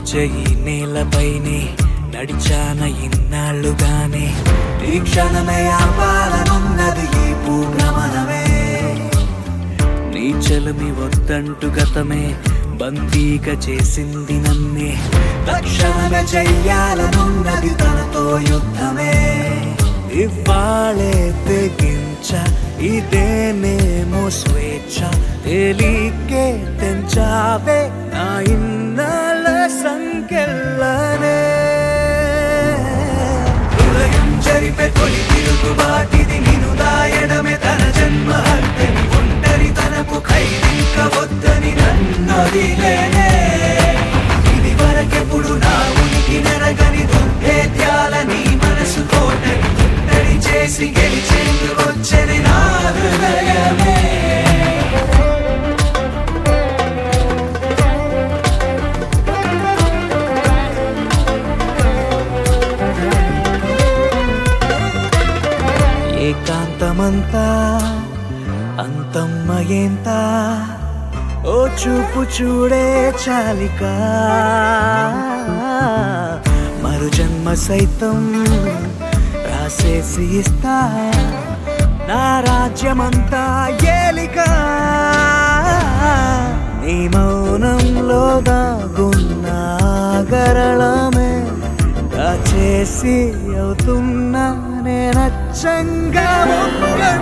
నడిచే ఈ నేలపైనే నడిచాన ఇన్నాళ్ళుగానే ఈ క్షణమే ఆపాలనున్నది ఈ భూభ్రమణమే నీ చలమి వద్దంటు గతమే బందీగా చేసింది నన్నే తక్షణమే చెయ్యాలనున్నది తనతో యుద్ధమే ఇవ్వాలే తెగించ ఇదేనేమో స్వేచ్ఛ తేలికే తెంచావే నా ఇన్నాళ్ళ సంఖ్యలనే హృదయం జరిపే తొలి తిరుగుబాటిది నిను దాయడమే తన జన్మ హక్కని ఒంటరి తనకు ఖైదింక వద్దని నన్నొదిలేనే ఇది వరకెప్పుడు నా ఉనికి నెరగని దుర్భేద్యాల నీ మనసు కోటని తుంటరి చేసి గెలిచేందుకొచ్చని నా హృదయమే ఏకాంతమంతా అంతమ్మయేంత ఓ చూపు చూడే చాలిక మరు జన్మ సైతం రాసేసి ఇస్తా నా రాజ్యమంతా ఏలిక నీ మౌనంలో దాగున్న గరళమే దాచేసి అవుతున్నా నేనచ్చంగా ముక్క